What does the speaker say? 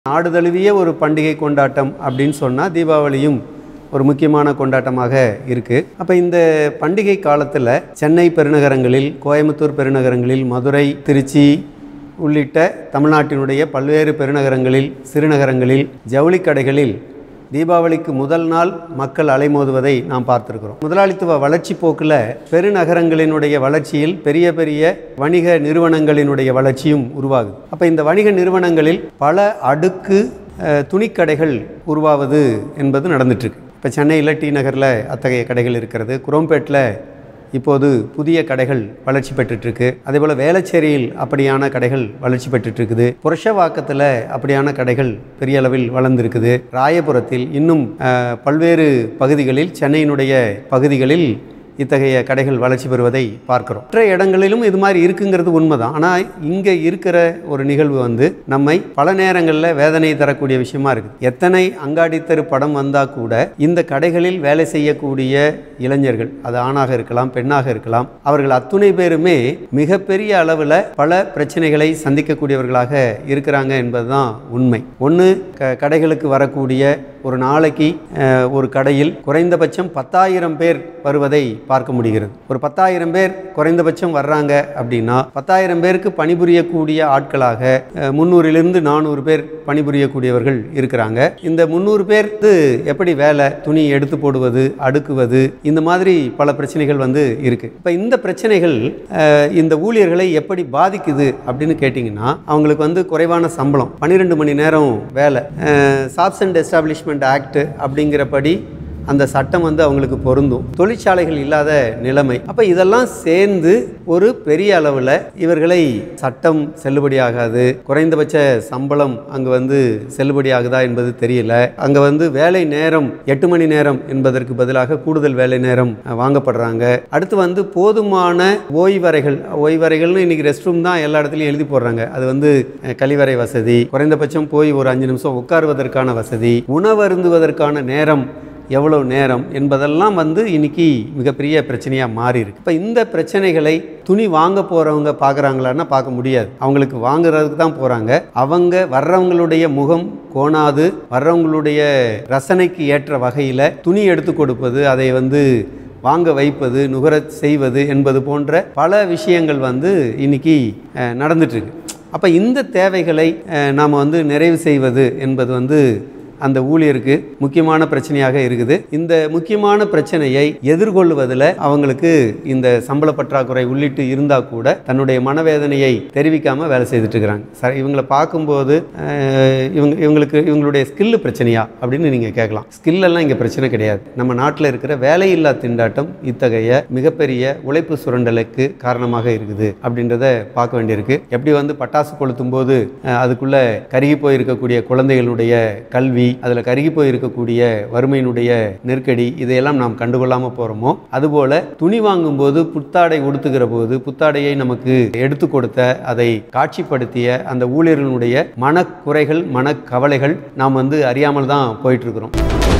நாடு தழுவிய ஒரு பண்டிகை கொண்டாட்டம் அப்படின்னு சொன்னால் தீபாவளியும் ஒரு முக்கியமான கொண்டாட்டமாக இருக்குது அப்போ இந்த பண்டிகை காலத்தில் சென்னை பெருநகரங்களில் கோயம்புத்தூர் பெருநகரங்களில் மதுரை திருச்சி உள்ளிட்ட தமிழ்நாட்டினுடைய பல்வேறு பெருநகரங்களில் சிறுநகரங்களில் ஜவுளிக் கடைகளில் தீபாவளிக்கு முதல் நாள் மக்கள் அலைமோதுவதை நாம் பார்த்திருக்கிறோம் முதலாளித்துவ வளர்ச்சி போக்கில் பெருநகரங்களினுடைய வளர்ச்சியில் பெரிய பெரிய வணிக நிறுவனங்களினுடைய வளர்ச்சியும் உருவாகுது அப்போ இந்த வணிக நிறுவனங்களில் பல அடுக்கு அஹ், துணிக்கடைகள் உருவாவது என்பது நடந்துட்டுருக்கு இப்போ சென்னையில் டி நகரில் அத்தகைய கடைகள் இருக்கிறது குரோம்பேட்டில் இப்போது புதிய கடைகள் வளர்ச்சி பெற்றுட்ருக்கு அதே போல் வேளச்சேரியில் அப்படியான கடைகள் வளர்ச்சி பெற்றுட்ருக்குது புரஷவாக்கத்தில் அப்படியான கடைகள் பெரிய அளவில் வளர்ந்துருக்குது ராயபுரத்தில் இன்னும் அஹ், பல்வேறு பகுதிகளில் சென்னையினுடைய பகுதிகளில் இத்தகைய கடைகள் வளர்ச்சி பெறுவதை பார்க்கிறோம் மற்ற இடங்களிலும் இது மாதிரி இருக்குங்கிறது உண்மைதான் ஆனால் இங்கே இருக்கிற ஒரு நிகழ்வு வந்து நம்மை பல நேரங்களில் வேதனை தரக்கூடிய விஷயமா இருக்குது எத்தனை அங்காடித்தெரு படம் வந்தால் கூட இந்த கடைகளில் வேலை செய்யக்கூடிய இளைஞர்கள் அது ஆணாக இருக்கலாம் பெண்ணாக இருக்கலாம் அவர்கள் அத்துணை பேருமே மிகப்பெரிய அளவில் பல பிரச்சனைகளை சந்திக்கக்கூடியவர்களாக இருக்கிறாங்க என்பதுதான் உண்மை ஒன்று க கடைகளுக்கு வரக்கூடிய ஒரு நாளைக்கு அஹ், ஒரு கடையில் குறைந்தபட்சம் பத்தாயிரம் பேர் வருவதை பார்க்க முடிகிறது ஒரு பத்தாயிரம் பேர் குறைந்தபட்சம் வர்றாங்க அப்படின்னா பத்தாயிரம் பேருக்கு பணிபுரியக்கூடிய ஆட்களாக அஹ், முந்நூறிலிருந்து நானூறு பேர் பணிபுரியக்கூடியவர்கள் இருக்கிறாங்க இந்த முந்நூறு பேருக்கு எப்படி வேலை துணி எடுத்து போடுவது அடுக்குவது இந்த மாதிரி பல பிரச்சனைகள் வந்து இருக்கு இப்போ இந்த பிரச்சனைகள் அஹ், இந்த ஊழியர்களை எப்படி பாதிக்குது அப்படின்னு கேட்டிங்கன்னா அவங்களுக்கு வந்து குறைவான சம்பளம் பன்னிரெண்டு மணி நேரம் வேலை சாப்ஸ் அண்ட் எஸ்டாப்ளிஷ்மெண்ட் ஆக்ட் அப்படிங்கிறபடி அந்த சட்டம் வந்து அவங்களுக்கு பொருந்தும் தொழிற்சாலைகள் இல்லாத நிலைமை அப்போ இதெல்லாம் சேர்ந்து ஒரு பெரிய அளவில் இவர்களை சட்டம் செல்லுபடியாகாது குறைந்தபட்ச சம்பளம் அங்கே வந்து செல்லுபடியாகுதா என்பது தெரியல அங்கே வந்து வேலை நேரம் எட்டு மணி நேரம் என்பதற்கு பதிலாக கூடுதல் வேலை நேரம் அஹ், வாங்கப்படுறாங்க அடுத்து வந்து போதுமான ஓய்வறைகள் ஓய்வறைகள்னு இன்னைக்கு ரெஸ்ட் ரூம் தான் எல்லா இடத்துலையும் எழுதி போடுறாங்க அது வந்து அஹ், கழிவறை வசதி குறைந்தபட்சம் போய் ஒரு அஞ்சு நிமிஷம் உட்காருவதற்கான வசதி உணவருந்துவதற்கான நேரம் எவ்வளவு நேரம் என்பதெல்லாம் வந்து இன்னைக்கு மிகப்பெரிய பிரச்சனையாக மாறி இருக்கு இப்போ இந்த பிரச்சனைகளை துணி வாங்க போகிறவங்க பார்க்குறாங்களான்னா பார்க்க முடியாது அவங்களுக்கு வாங்குறதுக்கு தான் போகிறாங்க அவங்க வர்றவங்களுடைய முகம் கோணாது வர்றவங்களுடைய ரசனைக்கு ஏற்ற வகையில் துணி எடுத்து கொடுப்பது அதை வந்து வாங்க வைப்பது நுகர செய்வது என்பது போன்ற பல விஷயங்கள் வந்து இன்னைக்கு அஹ், நடந்துட்டு இருக்கு அப்போ இந்த தேவைகளை நாம் வந்து நிறைவு செய்வது என்பது வந்து அந்த ஊழியருக்கு முக்கியமான பிரச்சனையாக இருக்குது இந்த முக்கியமான பிரச்சனையை எதிர்கொள்வதில் அவங்களுக்கு இந்த சம்பள பற்றாக்குறை உள்ளிட்டு இருந்தால் கூட தன்னுடைய மனவேதனையை தெரிவிக்காமல் வேலை செய்துட்டு இருக்கிறாங்க சார் இவங்களை பார்க்கும்போது அஹ், இவங்க இவங்களுக்கு இவங்களுடைய ஸ்கில்லு பிரச்சனையா அப்படின்னு நீங்கள் கேட்கலாம் ஸ்கில் எல்லாம் இங்கே பிரச்சனை கிடையாது நம்ம நாட்டில் இருக்கிற வேலையில்லா திண்டாட்டம் இத்தகைய மிகப்பெரிய உழைப்பு சுரண்டலுக்கு காரணமாக இருக்குது அப்படின்றத பார்க்க வேண்டியிருக்கு எப்படி வந்து பட்டாசு கொளுத்தும் போது அஹ், அதுக்குள்ள கருகி போயிருக்கக்கூடிய குழந்தைகளுடைய கல்வி அதில் கருகி போயிருக்கக்கூடிய வறுமையினுடைய நெருக்கடி இதையெல்லாம் நாம் கண்டுகொள்ளாமல் போகிறோமோ அதுபோல துணி வாங்கும்போது புத்தாடை உடுத்துகிற போது புத்தாடையை நமக்கு எடுத்து கொடுத்த அதை காட்சிப்படுத்திய அந்த ஊழியர்களுடைய மனக்குறைகள் மனக்கவலைகள் நாம் வந்து அறியாமல் தான் போயிட்டு இருக்கிறோம்